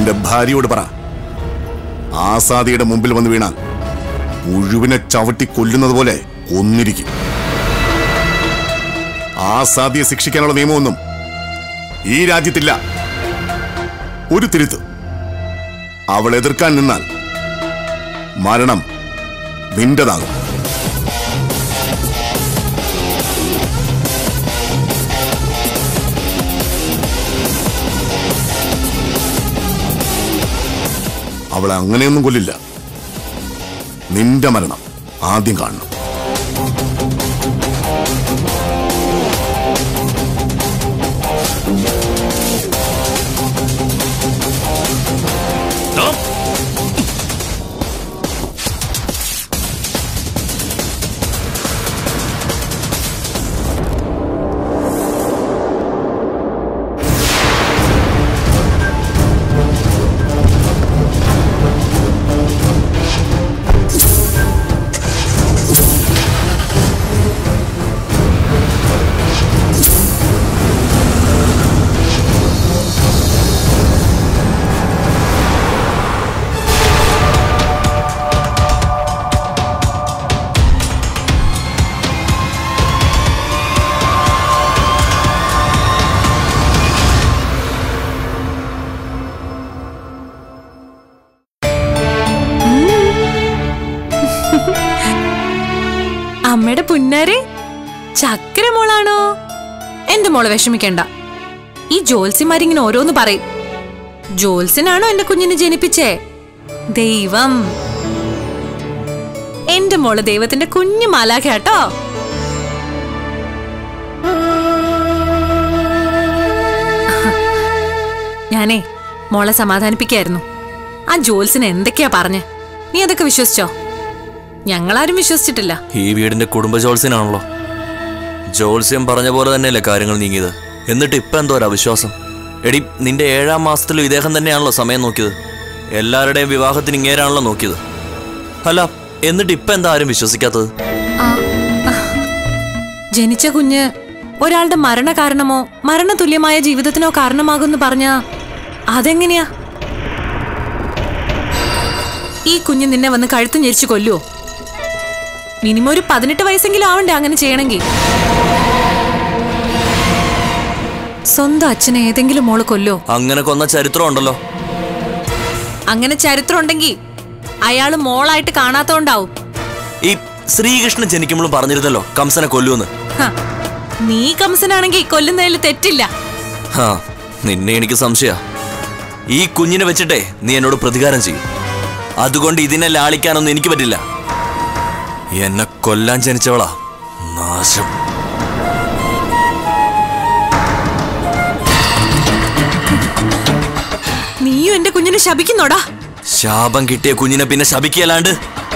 നിന്റെ ഭാര്യയോട് പറ ആസാദിയുടെ മുമ്പിൽ വന്ന് വീണാൽ മുഴുവനെ ചവിട്ടി കൊല്ലുന്നത് പോലെ ഒന്നിരിക്കും ആസാദിയെ ശിക്ഷിക്കാനുള്ള നിയമമൊന്നും ഈ രാജ്യത്തില്ല ഒരു തിരുത്ത് അവൾ എതിർക്കാൻ നിന്നാൽ മരണം നിന്റെതാകും അവളെ അങ്ങനെയൊന്നും കൊല്ലില്ല നിന്റെ മരണം ആദ്യം കാണണം അമ്മയുടെ പുന്നാരെ ചക്കര മോളാണോ എന്റെ മോളെ വിഷമിക്കണ്ട ഈ ജോത്സ്യന്മാരിങ്ങനെ ഓരോന്ന് പറയും ജോത്സ്യനാണോ എന്റെ കുഞ്ഞിനെ ജനിപ്പിച്ചേ ദൈവം എന്റെ മോള് ദൈവത്തിന്റെ കുഞ്ഞു മാലാഖ കേട്ടോ ഞാനേ മോളെ സമാധാനിപ്പിക്കായിരുന്നു ആ ജോത്സ്യന് എന്തൊക്കെയാ പറഞ്ഞ് നീ അതൊക്കെ വിശ്വസിച്ചോ ഞങ്ങളാരും വിശ്വസിച്ചിട്ടില്ല ഈ വീടിന്റെ കുടുംബ ജോത്സ്യനാണല്ലോ ജോത്സ്യം പറഞ്ഞ പോലെ തന്നെയല്ലേ കാര്യങ്ങൾ നീങ്ങിയത് എന്നിട്ട് ഇപ്പൊ എന്തോ ഒരു അവിശ്വാസം എടി നിന്റെ ഏഴാം മാസത്തിലും ഇദ്ദേഹം തന്നെയാണല്ലോ സമയം നോക്കിയത് എല്ലാവരുടെയും വിവാഹത്തിന് ഇങ്ങേരാണല്ലോ നോക്കിയത് അല്ല എന്നിട്ട് ഇപ്പൊ എന്താ ആരും വിശ്വസിക്കാത്തത് ജനിച്ച കുഞ്ഞ് ഒരാളുടെ മരണ കാരണമോ മരണതുല്യമായ ജീവിതത്തിനോ കാരണമാകുമെന്ന് പറഞ്ഞ അതെങ്ങനെയാ ഈ കുഞ്ഞ് നിന്നെ വന്ന് കഴുത്ത് ഞെരിച്ചു കൊല്ലുവോ മിനിമം ഒരു പതിനെട്ട് വയസ്സെങ്കിലും ആവണ്ടേ അങ്ങനെ ചെയ്യണമെങ്കിൽ സ്വന്തം അച്ഛനെ ഏതെങ്കിലും മോള് കൊല്ലോ അങ്ങനെ കൊന്ന ചരിത്രം ഉണ്ടല്ലോ അങ്ങനെ ചരിത്രം ഉണ്ടെങ്കിൽ അയാള് മോളായിട്ട് കാണാത്തോണ്ടാവും ഈ ശ്രീകൃഷ്ണൻ ജനിക്കുമ്പോഴും പറഞ്ഞിരുന്നല്ലോ കംസനെ കൊല്ലുമെന്ന് ഹ, നീ കംസനാണെങ്കിൽ കൊല്ലുന്നതിൽ തെറ്റില്ല ഹാ നിന്നെ എനിക്ക് സംശയ ഈ കുഞ്ഞിനെ വെച്ചിട്ടേ നീ എന്നോട് പ്രതികാരം ചെയ്യും അതുകൊണ്ട് ഇതിനെ ലാളിക്കാനൊന്നും എനിക്ക് പറ്റില്ല എന്നെ കൊല്ലാൻ ജനിച്ചവളാ നാശം നീയും എന്റെ കുഞ്ഞിനെ ശപിക്കുന്നോടാ ശാപം കിട്ടിയ കുഞ്ഞിനെ പിന്നെ ശപിക്കല്ലാണ്ട്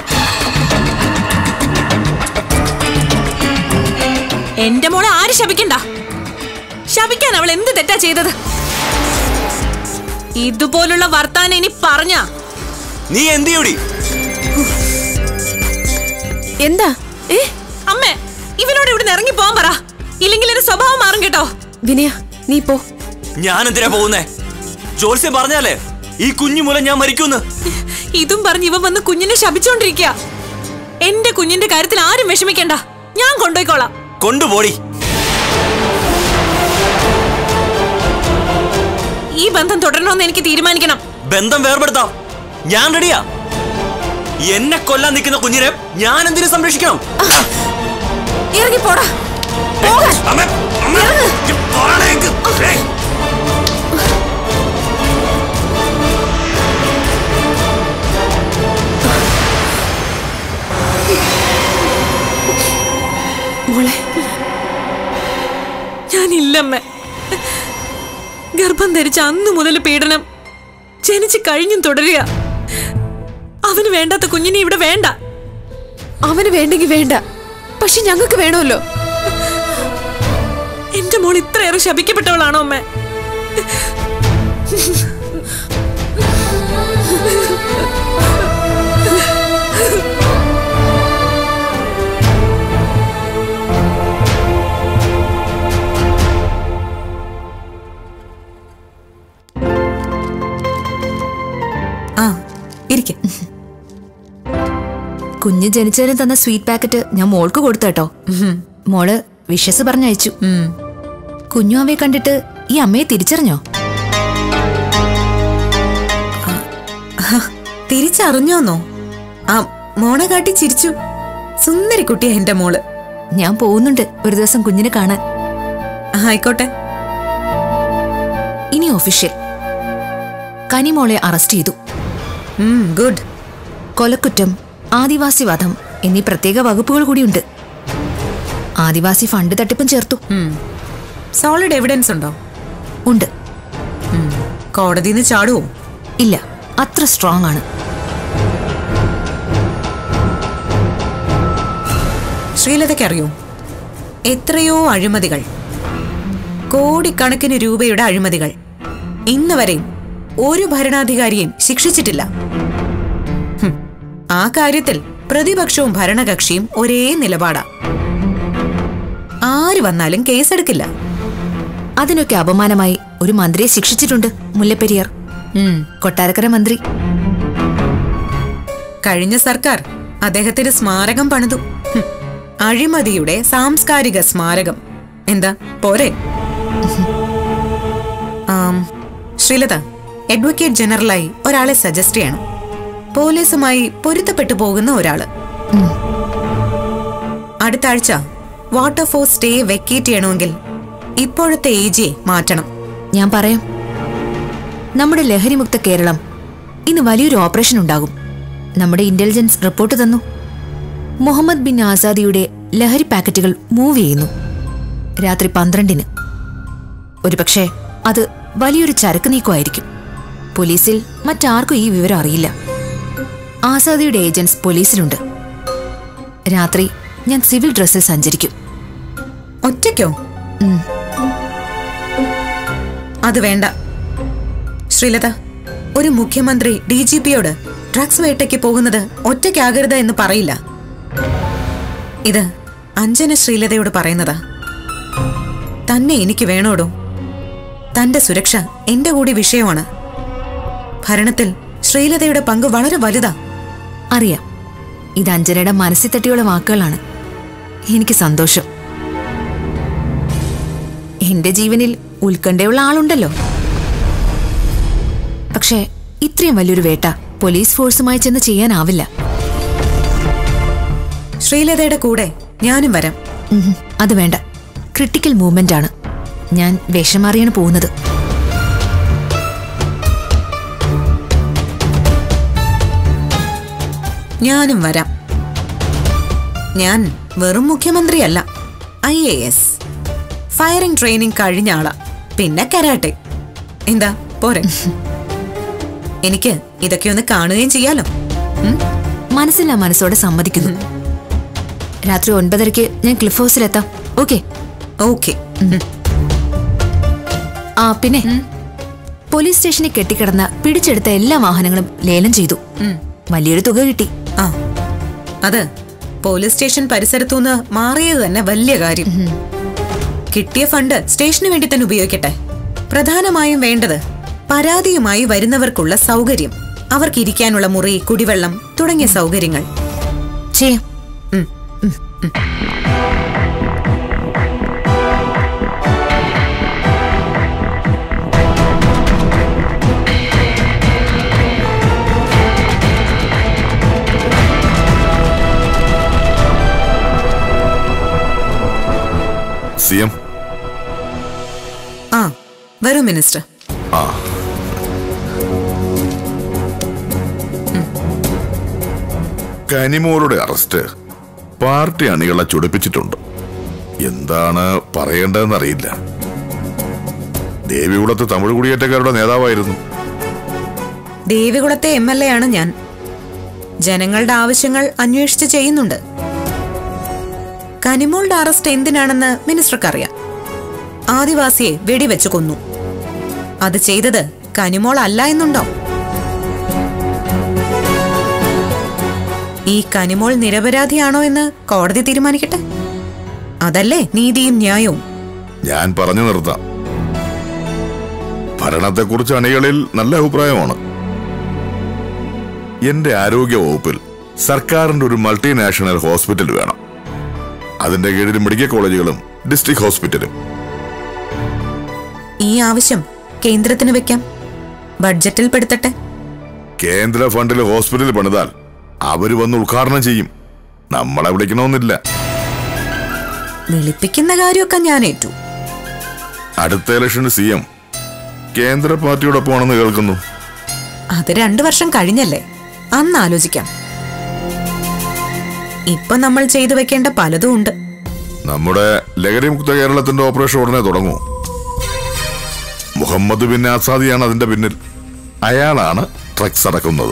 എന്റെ മോളെ ആര് ശപിക്കണ്ട ശപിക്കാൻ അവൾ എന്ത് തെറ്റാ ചെയ്തത് ഇതുപോലുള്ള വർത്താനം ഇനി പറഞ്ഞ നീ എന്ത് ചെയ്യൂടി എന്താ ഏ അമ്മേ ഇവനോട് ഇവിടെ ഇറങ്ങി പോവാൻ പറ ഇല്ലെങ്കിൽ എന്റെ സ്വഭാവം മാറും കേട്ടോ വിനയ നീ പോ ഞാൻ എന്തിനാ പോകുന്നേ ജോത്സ്യം പറഞ്ഞാലേ ഈ കുഞ്ഞു മൂലം ഞാൻ മരിക്കൂന്ന് ഇതും പറഞ്ഞ് ഇവൻ വന്ന് കുഞ്ഞിനെ ശപിച്ചോണ്ടിരിക്കുക എന്റെ കുഞ്ഞിന്റെ കാര്യത്തിൽ ആരും വിഷമിക്കണ്ട ഞാൻ കൊണ്ടുപോയിക്കോളാം കൊണ്ടുപോടി ഈ ബന്ധം തുടരണമെന്ന് എനിക്ക് തീരുമാനിക്കണം ബന്ധം വേർപെടുത്താം ഞാൻ റെഡിയാ എന്നെ കൊല്ലാൻ നിൽക്കുന്ന കുഞ്ഞിനെ ഞാൻ എന്തിനു സംരക്ഷിക്കണം ഇറങ്ങി പോടാ അമ്മേ, അമ്മേ, ഈ പോണേക്ക്. ഏയ്. മോളെ ഞാനില്ലമ്മേ ഗർഭം ധരിച്ച അന്നു മുതൽ പീഡനം ജനിച്ച് കഴിഞ്ഞും തുടരുക അവന് വേണ്ടാത്ത കുഞ്ഞിനെ ഇവിടെ വേണ്ട അവന് വേണ്ടെങ്കിൽ വേണ്ട പക്ഷെ ഞങ്ങൾക്ക് വേണമല്ലോ എന്റെ മോൾ ഇത്രയേറെ ശപിക്കപ്പെട്ടവളാണോ അമ്മേ കുഞ്ഞ് ജനിച്ചതിന് തന്ന സ്വീറ്റ് പാക്കറ്റ് ഞാൻ മോൾക്ക് കൊടുത്തു കേട്ടോ മോള് വിഷസ് പറഞ്ഞയച്ചു കുഞ്ഞു അവയെ കണ്ടിട്ട് ഈ അമ്മയെ തിരിച്ചറിഞ്ഞോ തിരിച്ചറിഞ്ഞോന്നോ ആ മോണ കാട്ടി ചിരിച്ചു സുന്ദരി കുട്ടിയാ എന്റെ മോള് ഞാൻ പോകുന്നുണ്ട് ഒരു ദിവസം കുഞ്ഞിനെ കാണാൻ ആയിക്കോട്ടെ ഇനി ഒഫീഷ്യൽ കനിമോളെ അറസ്റ്റ് ചെയ്തു ഗുഡ് കൊലക്കുറ്റം ആദിവാസി വധം എന്നീ പ്രത്യേക വകുപ്പുകൾ കൂടിയുണ്ട് ആദിവാസി ഫണ്ട് തട്ടിപ്പും ചേർത്തു സോളിഡ് എവിഡൻസ് ഉണ്ടോ ഉണ്ട് കോടതിന്ന് ചാടുവോ ഇല്ല അത്ര സ്ട്രോങ് ആണ് ശ്രീലതയ്ക്ക് അറിയോ എത്രയോ അഴിമതികൾ കോടിക്കണക്കിന് രൂപയുടെ അഴിമതികൾ ഇന്ന് വരെയും ഒരു ഭരണാധികാരിയെയും ശിക്ഷിച്ചിട്ടില്ല ഹും, ആ കാര്യത്തിൽ പ്രതിപക്ഷവും ഭരണകക്ഷിയും ഒരേ നിലപാടാ ആര് വന്നാലും കേസെടുക്കില്ല അതിനൊക്കെ അപമാനമായി ഒരു മന്ത്രിയെ ശിക്ഷിച്ചിട്ടുണ്ട് മുല്ലപ്പെരിയാർ ഉം, കൊട്ടാരക്കര മന്ത്രി കഴിഞ്ഞ സർക്കാർ അദ്ദേഹത്തിന് സ്മാരകം പണിതു ഹും, അഴിമതിയുടെ സാംസ്കാരിക സ്മാരകം എന്താ പോരെ ആം, ശ്രീലത അഡ്വക്കേറ്റ് ജനറലായി ഒരാളെ സജസ്റ്റ് ചെയ്യണം പോലീസുമായി പൊരുത്തപ്പെട്ടു പോകുന്ന ഒരാള് അടുത്ത ആഴ്ച വാട്ടർ ഫോർ സ്റ്റേ വെക്കേറ്റ് ചെയ്യണമെങ്കിൽ ഇപ്പോഴത്തെ ഏജിയെ മാറ്റണം ഞാൻ പറയാം നമ്മുടെ ലഹരിമുക്ത കേരളം ഇന്ന് വലിയൊരു ഓപ്പറേഷൻ ഉണ്ടാകും നമ്മുടെ ഇന്റലിജൻസ് റിപ്പോർട്ട് തന്നു മുഹമ്മദ് ബിൻ ആസാദിയുടെ ലഹരി പാക്കറ്റുകൾ മൂവ് ചെയ്യുന്നു രാത്രി പന്ത്രണ്ടിന് ഒരുപക്ഷെ അത് വലിയൊരു ചരക്ക് നീക്കമായിരിക്കും പോലീസിൽ മറ്റാർക്കും ഈ വിവരം അറിയില്ല ആസാദിയുടെ ഏജന്റ്സ് പോലീസിലുണ്ട് രാത്രി ഞാൻ സിവിൽ ഡ്രസ്സിൽ സഞ്ചരിക്കും ഒറ്റയ്ക്കോ ഉം. അത് വേണ്ട ശ്രീലത ഒരു മുഖ്യമന്ത്രി ഡി ജി പിയോട് ഡ്രഗ്സ് വേട്ടയ്ക്ക് പോകുന്നത് ഒറ്റയ്ക്കാകരുത് എന്ന് പറയില്ല ഇത് അഞ്ജന ശ്രീലതയോട് പറയുന്നതാ തന്നെ എനിക്ക് വേണോടോ തന്റെ സുരക്ഷ എന്റെ കൂടി വിഷയമാണ് ഭരണത്തിൽ ശ്രീലതയുടെ പങ്ക് വളരെ വലുതാ അറിയാം ഇത് അഞ്ജനയുടെ മനസ്സിൽ തട്ടിയുള്ള വാക്കുകളാണ് എനിക്ക് സന്തോഷം എന്റെ ജീവനിൽ ഉത്കണ്ഠയുള്ള ആളുണ്ടല്ലോ പക്ഷേ ഇത്രയും വലിയൊരു വേട്ട പോലീസ് ഫോഴ്സുമായി ചെന്ന് ചെയ്യാനാവില്ല ശ്രീലതയുടെ കൂടെ ഞാനും വരാം ഉം, അത് വേണ്ട ക്രിട്ടിക്കൽ മൂവ്മെന്റ് ആണ് ഞാൻ വേഷം മാറിയാണ് പോകുന്നത് ഞാനും വരാം ഞാൻ വെറും മുഖ്യമന്ത്രിയല്ല I A S firing training കഴിഞ്ഞ ആളാ പിന്നെ കരാട്ടെ എന്താ പോരെ എനിക്ക് ഇതൊക്കെ ഒന്ന് കാണുകയും ചെയ്യാലോ മനസ്സില്ലാ മനസ്സോടെ സമ്മതിക്കുന്നു രാത്രി ഒൻപതരയ്ക്ക് ഞാൻ ക്ലിഫ് ഹൗസിലെത്താം ഓക്കെ ഓക്കെ ആ പിന്നെ പോലീസ് സ്റ്റേഷനിൽ കെട്ടിക്കിടന്ന പിടിച്ചെടുത്ത എല്ലാ വാഹനങ്ങളും ലേലം ചെയ്തു വലിയൊരു തുക കിട്ടി ആ അത് പോലീസ് സ്റ്റേഷൻ പരിസരത്തുനിന്ന് മാറിയത് തന്നെ വലിയ കാര്യം കിട്ടിയ ഫണ്ട് സ്റ്റേഷന് വേണ്ടി തന്നെ ഉപയോഗിക്കട്ടെ പ്രധാനമായും വേണ്ടത് പരാതിയുമായി വരുന്നവർക്കുള്ള സൗകര്യം അവർക്ക് ഇരിക്കാനുള്ള മുറി കുടിവെള്ളം തുടങ്ങിയ സൗകര്യങ്ങൾ ചെയ്യാം ഉം. സി എം ആ വരൂ മിനിസ്റ്റർ ആ കനിമോളുടെ അറസ്റ്റ് പാർട്ടി അണികളെ ചൊടിപ്പിച്ചിട്ടുണ്ട് എന്താണ് പറയേണ്ടതെന്നറിയില്ല ദേവികുളത്ത് തമിഴ് കുടിയേറ്റക്കാരുടെ നേതാവായിരുന്നു ദേവികുളത്തെ എം എൽ എ ആണ് ഞാൻ ജനങ്ങളുടെ ആവശ്യങ്ങൾ അന്വേഷിച്ച് ചെയ്യുന്നുണ്ട് കനിമോളുടെ അറസ്റ്റ് എന്തിനാണെന്ന് മിനിസ്റ്റർക്കറിയാം ആദിവാസിയെ വെടിവെച്ച് കൊന്നു അത് ചെയ്തത് കനിമോൾ അല്ല എന്നുണ്ടോ ഈ കനിമോൾ നിരപരാധിയാണോ എന്ന് കോടതി തീരുമാനിക്കട്ടെ അതല്ലേ നീതിയും ന്യായവും ഞാൻ പറഞ്ഞു നിർത്താം ഭരണത്തെക്കുറിച്ച് അണികളിൽ നല്ല അഭിപ്രായമാണ് എന്റെ ആരോഗ്യ വകുപ്പിൽ സർക്കാരിന്റെ ഒരു മൾട്ടിനാഷണൽ ഹോസ്പിറ്റൽ വേണം അതിന്റെ കീഴിൽ മെഡിക്കൽ കോളേജുകളും ഡിസ്ട്രിക്ട് ഹോസ്പിറ്റലും ഈ ആവശ്യം കേന്ദ്രത്തിന് വെക്കാം ബഡ്ജറ്റിൽ പെടുത്തട്ടെ കേന്ദ്ര ഫണ്ടിൽ ഹോസ്പിറ്റൽ പണിതാൽ അവര് വന്ന് ഉദ്ഘാടനം ചെയ്യും നമ്മളെ വിളിക്കണമെന്നില്ല വിളിപ്പിക്കുന്ന കാര്യമൊക്കെ ഞാൻ ഏറ്റു അടുത്ത ഇലക്ഷന് സി എം കേന്ദ്ര പാർട്ടിയോടൊപ്പമാണെന്ന് കേൾക്കുന്നു അത് രണ്ടു വർഷം കഴിഞ്ഞല്ലേ അന്ന് ആലോചിക്കാം ഇപ്പൊ നമ്മൾ ചെയ്തു വെക്കേണ്ട പലതും ഉണ്ട് നമ്മുടെ ലഹരിമുക്ത കേരളത്തിന്റെ ഓപ്പറേഷൻ ഉടനെ തുടങ്ങൂ മുഹമ്മദ് ബിൻ ആസാദിയാണ് അതിന്റെ പിന്നിൽ അയാളാണ് ഡ്രഗ്സ് അടക്കുന്നത്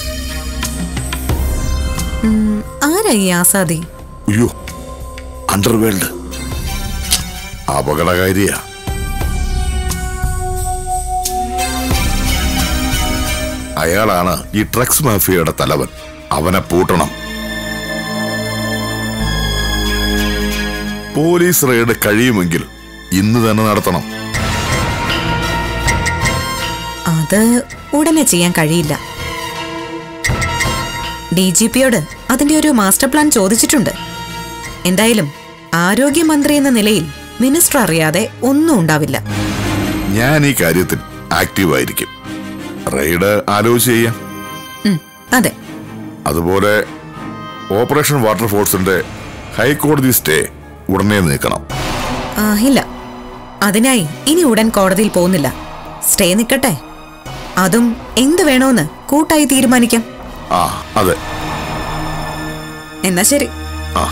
ആരാ ഈ ആസാദി അയ്യോ അണ്ടർവേൾഡ് അപകടകാരിയാ അയാളാണ് ഈ ഡ്രഗ്സ് മാഫിയയുടെ തലവൻ അവനെ പൂട്ടണം പോലീസ് റെയ്ഡ് കഴിയുമെങ്കിൽ ഇന്ന് തന്നെ നടത്തണം അത് ഉടനെ ചെയ്യാൻ കഴിയില്ല ഡി ജി പിയോട് അതിന്റെ ഒരു മാസ്റ്റർ പ്ലാൻ ചോദിച്ചിട്ടുണ്ട് എന്തായാലും ആരോഗ്യമന്ത്രി എന്ന നിലയിൽ മിനിസ്റ്റർ അറിയാതെ ഒന്നും ഉണ്ടാവില്ല ഞാൻ ഈ കാര്യത്തിൽ ആക്റ്റീവായിരിക്കും റെയ്ഡ് ആലോചിച്ച് ചെയ്യാം ഉം, അതെ അതുപോലെ ഓപ്പറേഷൻ വാട്ടർ ഫോഴ്സിന്റെ ഹൈക്കോടതി സ്റ്റേ ഉടനെ നീക്കണം ആ, ഇല്ല അതിനായി ഇനി ഉടൻ കോടതിയിൽ പോകുന്നില്ല സ്റ്റേ നിൽക്കട്ടെ അതും എന്ത് വേണോന്ന് കൂട്ടായി തീരുമാനിക്കാം ആ അതെ എന്നാ ശരി ആ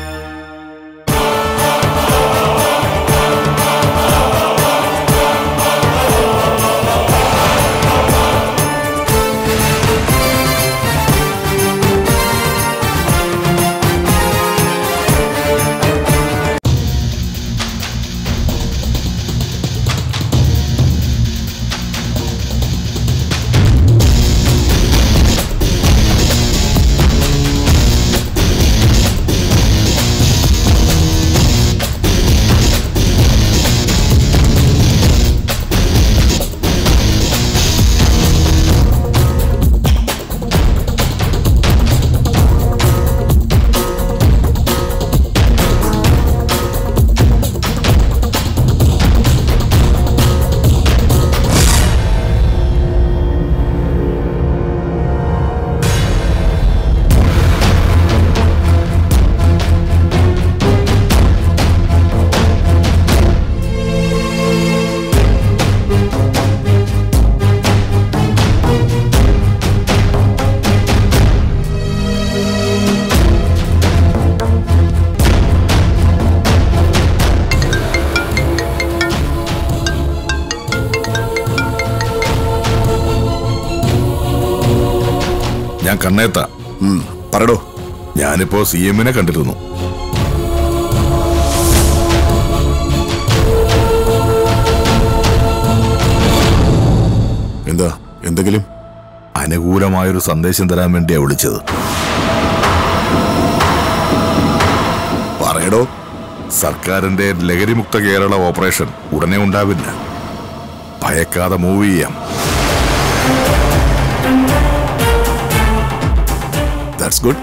ഞാൻ കണ്ണേത്ത ഉം, പറടോ ഞാനിപ്പോ സി എമ്മിനെ കണ്ടിരുന്നു എന്താ എന്തെങ്കിലും അനുകൂലമായൊരു സന്ദേശം തരാൻ വേണ്ടിയാ വിളിച്ചത് പറയടോ സർക്കാരിന്റെ ലഹരിമുക്ത കേരള ഓപ്പറേഷൻ ഉടനെ ഉണ്ടാവില്ല ഭയക്കാതെ മൂവ് ചെയ്യാം ദാറ്റ്സ് ഗുഡ്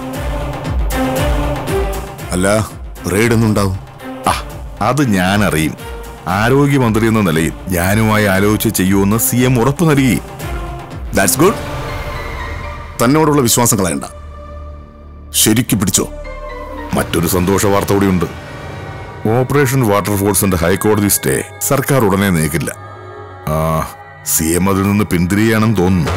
അല്ല റെയ്ഡ് ഒന്നുണ്ടാവും ആ അത് ഞാൻ അറിയും ആരോഗ്യമന്ത്രി എന്ന നിലയിൽ ഞാനുമായി ആലോചിച്ച് ചെയ്യുമെന്ന് സി എം ഉറപ്പ് നൽകി ദാറ്റ്സ് ഗുഡ് തന്നോടുള്ള വിശ്വാസം കളയണ്ട ശരിക്ക് പിടിച്ചോ മറ്റൊരു സന്തോഷ വാർത്ത കൂടിയുണ്ട് ഓപ്പറേഷൻ വാട്ടർ ഫോഴ്സിന്റെ ഹൈക്കോടതി സ്റ്റേ സർക്കാർ ഉടനെ നീക്കില്ല ആ സി എം അതിൽ നിന്ന് പിന്തിരിയാണെന്ന് തോന്നുന്നു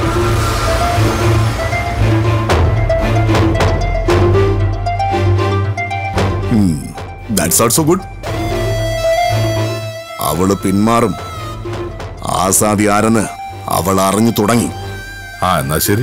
ദാറ്റ്സ് ഓൾസോ ഗുഡ് അവള് പിന്മാറും ആസാദി ആരെന്ന് അവൾ അറിഞ്ഞു തുടങ്ങി ആ എന്നാ ശരി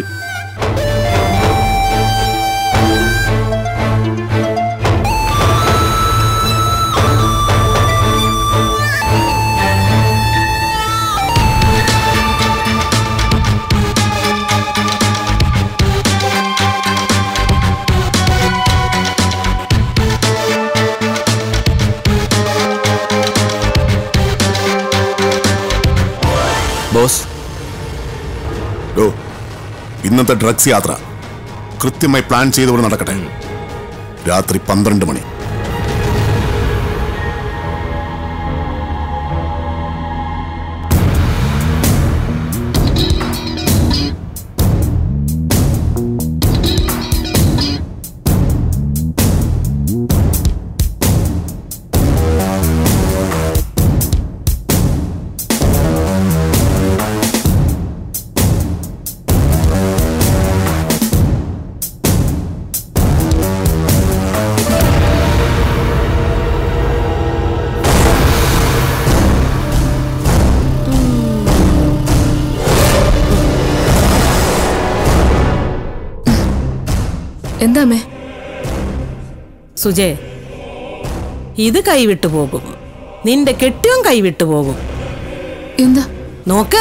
ബോസ് ഓ ഇന്നത്തെ ഡ്രഗ്സ് യാത്ര കൃത്യമായി പ്ലാൻ ചെയ്തവർ നടക്കട്ടെ രാത്രി പന്ത്രണ്ട് മണി എന്താ അമ്മേ സുജയ് ഇത് കൈവിട്ടു പോകും നിന്റെ കെട്ടിയും കൈവിട്ടു പോകും എന്താ നോക്ക്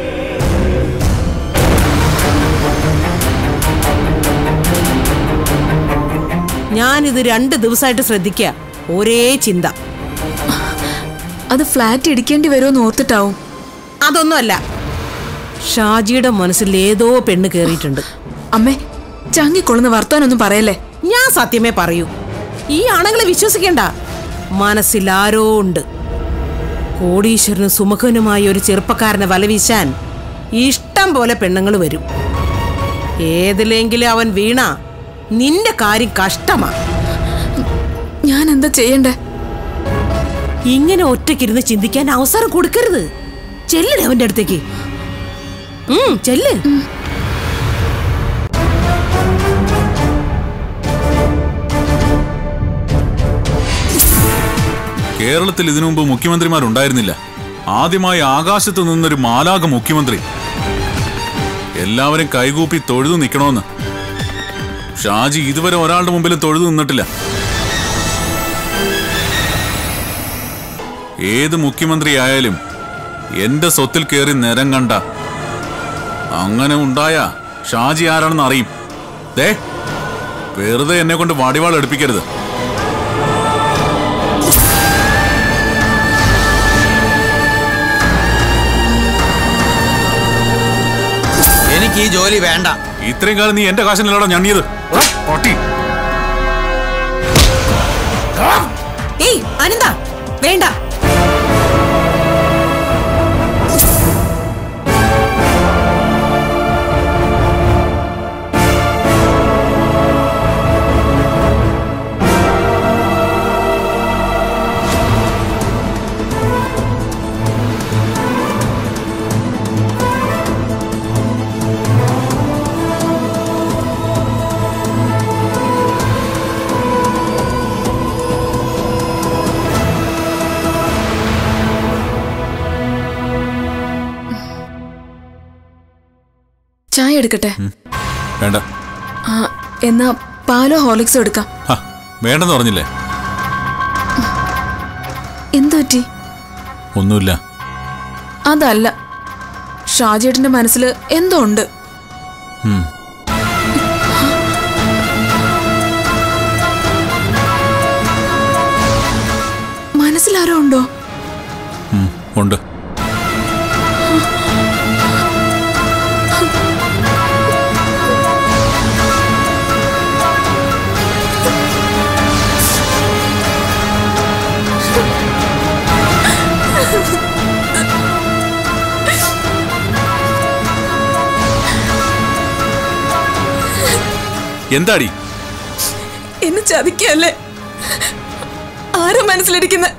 ഞാനിത് രണ്ട് ദിവസമായിട്ട് ശ്രദ്ധിക്കുക ഒരേ ചിന്ത അത് ഫ്ലാറ്റ് ഇടിക്കേണ്ടി വരുമെന്ന് ഓർത്തിട്ടാവും അതൊന്നുമല്ല ഷാജിയുടെ മനസ്സിൽ ഏതോ പെണ്ണ് കയറിയിട്ടുണ്ട് അമ്മേ ചങ്ങിക്കൊള്ളുന്ന വർത്താനൊന്നും പറയല്ലേ ഞാൻ സത്യമേ പറയൂ ഈ ആണുങ്ങളെ വിശ്വസിക്കണ്ട മനസ്സിൽ ആരോ ഉണ്ട് കോടീശ്വരനും സുമുഖനുമായ ഒരു ചെറുപ്പക്കാരനെ വലവീശാൻ ഇഷ്ടം പോലെ പെണ്ണുങ്ങൾ വരും ഏതിലെങ്കിലും അവൻ വീണ നിന്റെ കാര്യം കഷ്ടമാ ഞാൻ എന്താ ചെയ്യണ്ടേ ഇങ്ങനെ ഒറ്റയ്ക്കിരുന്ന് ചിന്തിക്കാൻ അവസരം കൊടുക്കരുത് ചെല്ലിട് അവന്റെ അടുത്തേക്ക് ഉം, ചെല്ല് കേരളത്തിൽ ഇതിനു മുമ്പ് മുഖ്യമന്ത്രിമാരുണ്ടായിരുന്നില്ല ആദ്യമായി ആകാശത്ത് നിന്നൊരു മാലാക മുഖ്യമന്ത്രി എല്ലാവരും കൈകൂപ്പി തൊഴുതു നിൽക്കണമെന്ന് ഷാജി ഇതുവരെ ഒരാളുടെ മുമ്പിലും തൊഴുതു നിന്നിട്ടില്ല ഏത് മുഖ്യമന്ത്രിയായാലും എന്റെ സ്വത്തിൽ കയറി നിരം കണ്ട അങ്ങനെ ഉണ്ടായ ഷാജി ആരാണെന്ന് അറിയും ദേ വെറുതെ എന്നെ കൊണ്ട് വടിവാൾ എടുപ്പിക്കരുത് എനിക്ക് ഈ ജോലി വേണ്ട ഇത്രയും കാലം നീ എന്റെ കാശിനല്ലടാ ഞണ്ണിയത് പട്ടി ഏയ് അനന്ത വേണ്ട ചായ എടുക്കട്ടെ വേണ്ട ആ എന്നാ പാലോ ഹോർലിക്സോ എടുക്കാം ഹ, വേണ്ടെന്ന് പറഞ്ഞില്ലേ എന്തു പറ്റി ഒന്നുമില്ല അതല്ല ഷാജേട്ടന്റെ മനസ്സിൽ എന്തോ ഉണ്ട് ഉം. മനസ്സിലാരോ ഉണ്ടോ ഉം, ഉണ്ട് എന്താടി എന്നെ ചതിക്കല്ലേ ആരാ മനസ്സിലിരിക്കുന്ന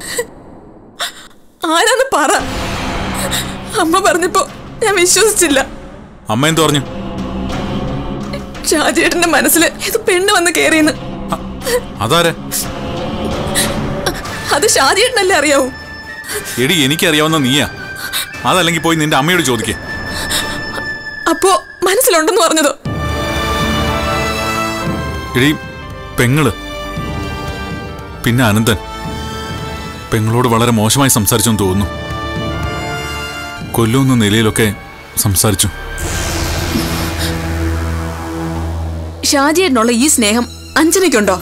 ആരാന്ന് പറ അമ്മ പറഞ്ഞപ്പോ ഞാൻ വിശ്വസിച്ചില്ല അമ്മ എന്ത് പറഞ്ഞു ഷാജേട്ടന്റെ മനസ്സിൽ ഇത് പെണ്ണ് വന്ന് കേറിയെന്ന് അതാരെ അത് ഷാജേട്ടനല്ലേ അറിയാവൂ എടി എനിക്കറിയാവുന്ന നീയാ അതല്ലെങ്കിൽ പോയി നിന്റെ അമ്മയോട് ചോദിക്കേ അപ്പോ മനസ്സിലുണ്ടെന്ന് പറഞ്ഞതോ എടി പെങ്ങള് പിന്നെ അനന്തൻ പെങ്ങളോട് വളരെ മോശമായി സംസാരിച്ചെന്ന് തോന്നുന്നു കൊല്ലുന്ന നിലയിലൊക്കെ സംസാരിച്ചു ഷാജിയേട്ടനുള്ള ഈ സ്നേഹം അഞ്ജനയ്ക്കുണ്ടോ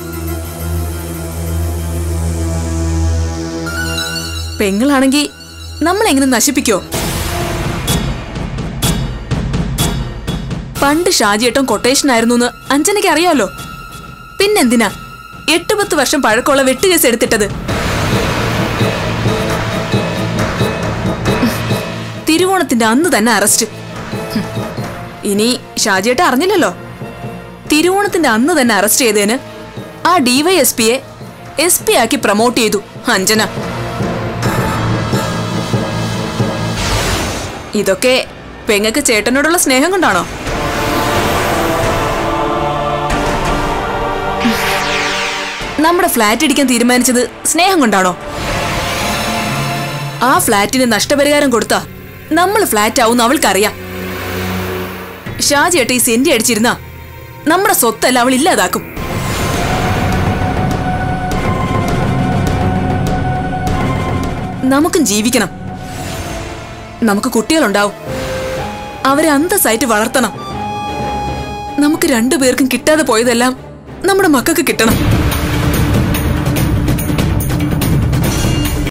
പെങ്ങളാണെങ്കി നമ്മളെങ്ങനെ നശിപ്പിക്കോ പണ്ട് ഷാജിയേട്ടൻ കൊട്ടേഷൻ ആയിരുന്നു എന്ന് അഞ്ജനയ്ക്ക് അറിയാലോ പിന്നെന്തിനാ എട്ട് പത്ത് വർഷം പഴക്കമുള്ള വെട്ടുകേസ് എടുത്തിട്ടത് തിരുവോണത്തിന്റെ അന്ന് തന്നെ അറസ്റ്റ് ഹും. ഇനി ഷാജിയേട്ട അറിഞ്ഞില്ലല്ലോ തിരുവോണത്തിന്റെ അന്ന് തന്നെ അറസ്റ്റ് ചെയ്തതിന് ആ ഡിവൈഎസ്പിയെ എസ് പി ആക്കി പ്രൊമോട്ട് ചെയ്തു അഞ്ജന ഇതൊക്കെ പെങ്ങക്ക് ചേട്ടനോടുള്ള സ്നേഹം കൊണ്ടാണോ നമ്മുടെ ഫ്ലാറ്റ് ഇടിക്കാൻ തീരുമാനിച്ചത് സ്നേഹം കൊണ്ടാണോ ആ ഫ്ലാറ്റിന് നഷ്ടപരിഹാരം കൊടുത്താ നമ്മൾ ഫ്ലാറ്റ് ആവുന്ന അവൾക്കറിയാം ഷാജിയേട്ട ഈ സെന്റി അടിച്ചിരുന്ന നമ്മുടെ സ്വത്തല്ല അവൾ ഇല്ലാതാക്കും നമുക്കും ജീവിക്കണം നമുക്ക് കുട്ടികളുണ്ടാവും അവരെ അന്തസ്സായിട്ട് വളർത്തണം നമുക്ക് രണ്ടുപേർക്കും കിട്ടാതെ പോയതെല്ലാം നമ്മുടെ മക്കൾക്ക് കിട്ടണം